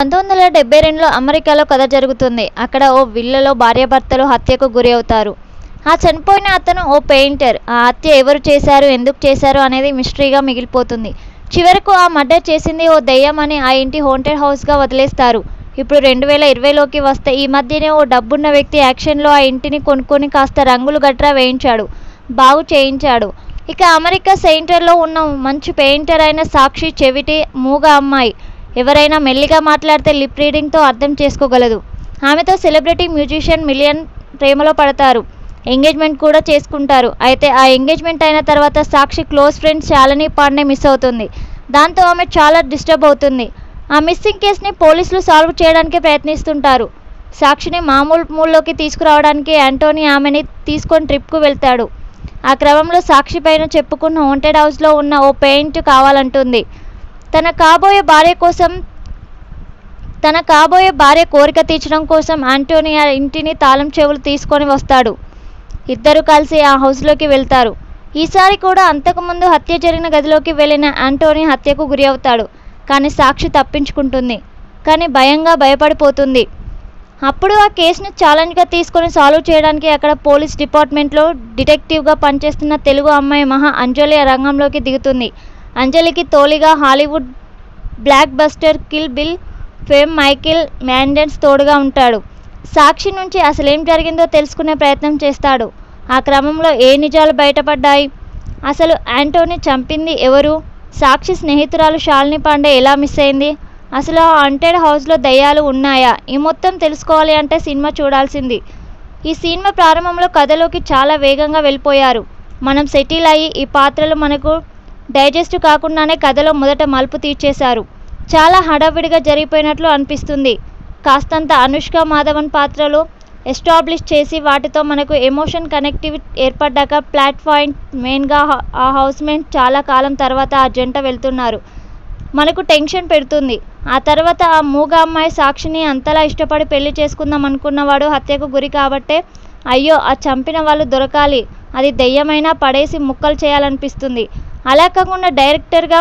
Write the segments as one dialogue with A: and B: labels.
A: పంతొమ్మిది వందల డెబ్బై రెండులో అమెరికాలో కథ జరుగుతుంది అక్కడ ఓ విల్లలో భార్యాభర్తలు హత్యకు గురి అవుతారు ఆ చనిపోయిన అతను ఓ పెయింటర్ ఆ హత్య ఎవరు చేశారు ఎందుకు చేశారు అనేది మిస్టరీగా మిగిలిపోతుంది చివరకు ఆ మర్డర్ చేసింది ఓ దెయ్యం అని ఆ ఇంటి హోంటెడ్ హౌస్గా వదిలేస్తారు ఇప్పుడు రెండు వేల ఇరవైలోకి వస్తే ఈ మధ్యనే ఓ డబ్బున్న వ్యక్తి యాక్షన్లో ఆ ఇంటిని కొనుక్కొని కాస్త రంగులు గట్రా వేయించాడు బాగు చేయించాడు ఇక అమెరికా సెయింటర్లో ఉన్న మంచి పెయింటర్ అయిన సాక్షి చెవిటి మూగ అమ్మాయి ఎవరైనా మెల్లిగా మాట్లాడితే లిప్ రీడింగ్తో అర్థం చేసుకోగలదు ఆమెతో సెలబ్రిటీ మ్యూజిషియన్ మిలియన్ ప్రేమలో పడతారు ఎంగేజ్మెంట్ కూడా చేసుకుంటారు అయితే ఆ ఎంగేజ్మెంట్ అయిన తర్వాత Sakshi close friend Shalini Pandey miss అవుతుంది దాంతో ఆమె చాలా డిస్టర్బ్ అవుతుంది ఆ మిస్సింగ్ కేసుని పోలీసులు సాల్వ్ చేయడానికి ప్రయత్నిస్తుంటారు సాక్షిని మామూలు మూల్లోకి తీసుకురావడానికి యాంటోనీ ఆమెని తీసుకొని ట్రిప్కు వెళ్తాడు ఆ క్రమంలో సాక్షి పైన చెప్పుకున్న హోంటెడ్ హౌస్లో ఉన్న ఓ పెయింట్ కావాలంటుంది తన కాబోయే భార్య కోసం తన కాబోయే భార్య కోరిక తీర్చడం కోసం ఆంటోనీ ఆ ఇంటిని తాళం చెవులు తీసుకొని వస్తాడు ఇద్దరు కలిసి ఆ హౌస్లోకి వెళ్తారు ఈసారి కూడా అంతకుముందు హత్య జరిగిన గదిలోకి వెళ్ళిన ఆంటోనీ హత్యకు గురి అవుతాడు కానీ సాక్షి తప్పించుకుంటుంది కానీ భయంగా భయపడిపోతుంది అప్పుడు ఆ కేసును ఛాలెంజ్గా తీసుకొని సాల్వ్ చేయడానికి అక్కడ పోలీస్ డిపార్ట్మెంట్లో డిటెక్టివ్గా పనిచేస్తున్న తెలుగు అమ్మాయి మహా అంజలి రంగంలోకి దిగుతుంది అంజలికి తోలిగా Hollywood blockbuster Kill Bill fame Michael Madsen తోడుగా ఉంటాడు సాక్షి నుంచి అసలేం జరిగిందో తెలుసుకునే ప్రయత్నం చేస్తాడు ఆ క్రమంలో ఏ నిజాలు బయటపడ్డాయి అసలు యాంటోని చంపింది ఎవరు సాక్షి స్నేహితురాలు శాలిని పాండే ఎలా మిస్ అయింది అసలు ఆ హంటెడ్ హౌస్లో దయ్యాలు ఉన్నాయా ఈ మొత్తం తెలుసుకోవాలి అంటే సినిమా చూడాల్సింది ఈ సినిమా ప్రారంభంలో కథలోకి చాలా వేగంగా వెళ్ళిపోయారు మనం సెటిల్ అయ్యి ఈ పాత్రలు మనకు డైజెస్ట్ కాకుండానే కథలో మొదట మలుపు తీర్చేశారు చాలా హడావిడిగా జరిగిపోయినట్లు అనిపిస్తుంది కాస్తంత అనుష్క మాధవన్ పాత్రలు ఎస్టాబ్లిష్ చేసి వాటితో మనకు ఎమోషన్ కనెక్టివిటీ ఏర్పడ్డాక ప్లాట్ పాయింట్ మెయిన్గా ఆ హౌస్మేట్ చాలా కాలం తర్వాత ఆ జంట వెళ్తున్నారు మనకు టెన్షన్ పెడుతుంది ఆ తర్వాత ఆ మూగ అమ్మాయి సాక్షిని అంతలా ఇష్టపడి పెళ్లి చేసుకుందాం అనుకున్నవాడు హత్యకు గురి కాబట్టే అయ్యో ఆ చంపిన వాళ్ళు దొరకాలి అది దెయ్యమైనా పడేసి ముక్కలు చేయాలనిపిస్తుంది అలా కాకుండా డైరెక్టర్గా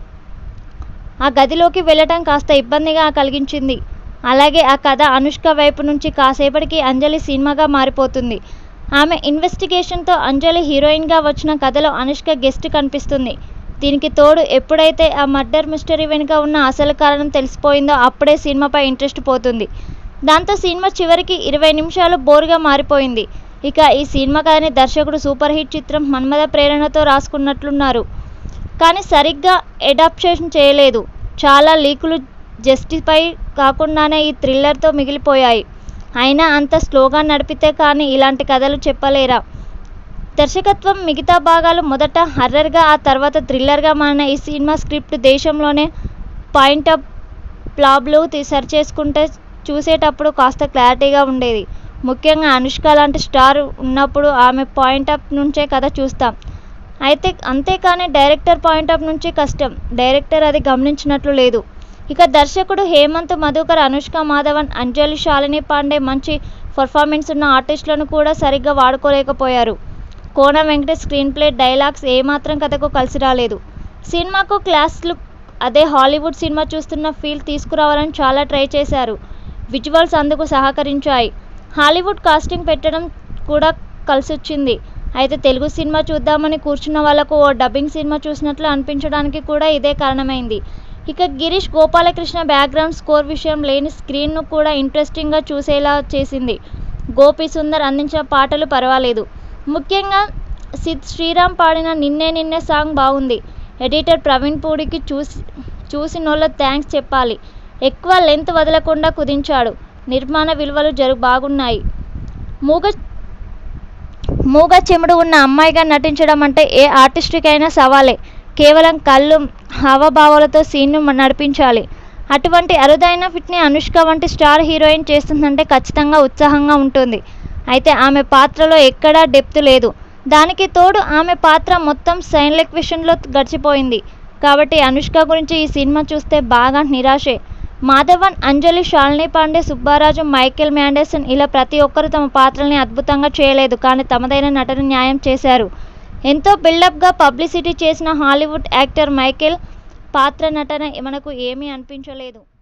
A: ఆ గదిలోకి వెళ్ళటం కాస్త ఇబ్బందిగా కలిగించింది అలాగే ఆ కథ అనుష్క వైపు నుంచి కాసేపటికి అంజలి సినిమాగా మారిపోతుంది ఆమె ఇన్వెస్టిగేషన్తో అంజలి హీరోయిన్గా వచ్చిన కథలో అనుష్క గెస్ట్ కనిపిస్తుంది దీనికి తోడు ఎప్పుడైతే ఆ మర్డర్ మిస్టరీ వెనుక ఉన్న అసలు కారణం తెలిసిపోయిందో అప్పుడే సినిమాపై ఇంట్రెస్ట్ పోతుంది దాంతో సినిమా చివరికి ఇరవై నిమిషాలు బోరుగా మారిపోయింది ఇక ఈ సినిమా కథని దర్శకుడు సూపర్ హిట్ చిత్రం మన్మథ ప్రేరణతో రాసుకున్నట్లున్నారు కానీ సరిగ్గా ఎడాప్షన్ చేయలేదు చాలా లీకులు జస్టిఫై కాకుండానే ఈ థ్రిల్లర్తో మిగిలిపోయాయి అయినా అంత స్లోగా నడిపితే కానీ ఇలాంటి కథలు చెప్పలేరా దర్శకత్వం మిగతా భాగాలు మొదట హర్రర్గా ఆ తర్వాత థ్రిల్లర్గా మారిన ఈ సినిమా స్క్రిప్ట్ దేశంలోనే పాయింట్ ఆఫ్ ప్లాబ్లు సరి చేసుకుంటే చూసేటప్పుడు కాస్త క్లారిటీగా ఉండేది ముఖ్యంగా అనుష్క లాంటి స్టార్ ఉన్నప్పుడు ఆమె పాయింట్ ఆఫ్ నుంచే కథ చూస్తాం అయితే అంతేకాని డైరెక్టర్ పాయింట్ ఆఫ్ నుంచి కష్టం డైరెక్టర్ అది గమనించినట్లు లేదు ఇక దర్శకుడు హేమంత్ మధుకర్ అనుష్క మాధవన్ అంజలి శాలిని పాండే మంచి పర్ఫార్మెన్స్ ఉన్న ఆర్టిస్టులను కూడా సరిగ్గా వాడుకోలేకపోయారు Kona Venkatesh screenplay dialogues ఏమాత్రం కథకు కలిసి రాలేదు సినిమాకు క్లాస్ లుక్ అదే హాలీవుడ్ సినిమా చూస్తున్న ఫీల్ తీసుకురావాలని చాలా ట్రై చేశారు విజువల్స్ అందుకు సహకరించాయి హాలీవుడ్ కాస్టింగ్ పెట్టడం కూడా కలిసొచ్చింది అయితే తెలుగు సినిమా చూద్దామని కూర్చున్న వాళ్ళకు ఓ డబ్బింగ్ సినిమా చూసినట్లు అనిపించడానికి కూడా ఇదే కారణమైంది ఇక గిరీష్ గోపాలకృష్ణ బ్యాక్గ్రౌండ్ స్కోర్ విషయం లేని స్క్రీన్ను కూడా ఇంట్రెస్టింగ్గా చూసేలా చేసింది గోపి సుందర్ అందించిన పాటలు పర్వాలేదు ముఖ్యంగా సిద్ శ్రీరామ్ పాడిన నిన్నే నిన్నే సాంగ్ బాగుంది ఎడిటర్ ప్రవీణ్ పూడికి చూసి చూసినోళ్ళ థ్యాంక్స్ చెప్పాలి ఎక్కువ లెంత్ వదలకుండా కుదించాడు నిర్మాణ విలువలు జరు బాగున్నాయి మూగ మూగ చెముడు ఉన్న అమ్మాయిగా నటించడం అంటే ఏ ఆర్టిస్ట్కైనా సవాలే కేవలం కళ్ళు హావభావాలతో సీన్ను నడిపించాలి అటువంటి అరుదైన ఫిట్ని అనుష్క వంటి స్టార్ హీరోయిన్ చేస్తుందంటే ఖచ్చితంగా ఉత్సాహంగా ఉంటుంది అయితే ఆమె పాత్రలో ఎక్కడా డెప్త్ లేదు దానికి తోడు ఆమె పాత్ర మొత్తం సైన్ లెక్విషన్లో గడిచిపోయింది కాబట్టి అనుష్క గురించి ఈ సినిమా చూస్తే బాగా నిరాశే మాధవన్ అంజలి శాలిని పాండే సుబ్బారాజు మైకేల్ మ్యాండర్సన్ ఇలా ప్రతి ఒక్కరు తమ పాత్రల్ని అద్భుతంగా చేయలేదు కానీ తమదైన నటన న్యాయం చేశారు ఎంతో బిల్డప్గా పబ్లిసిటీ చేసిన హాలీవుడ్ యాక్టర్ మైకేల్ పాత్ర నటన మనకు ఏమీ అనిపించలేదు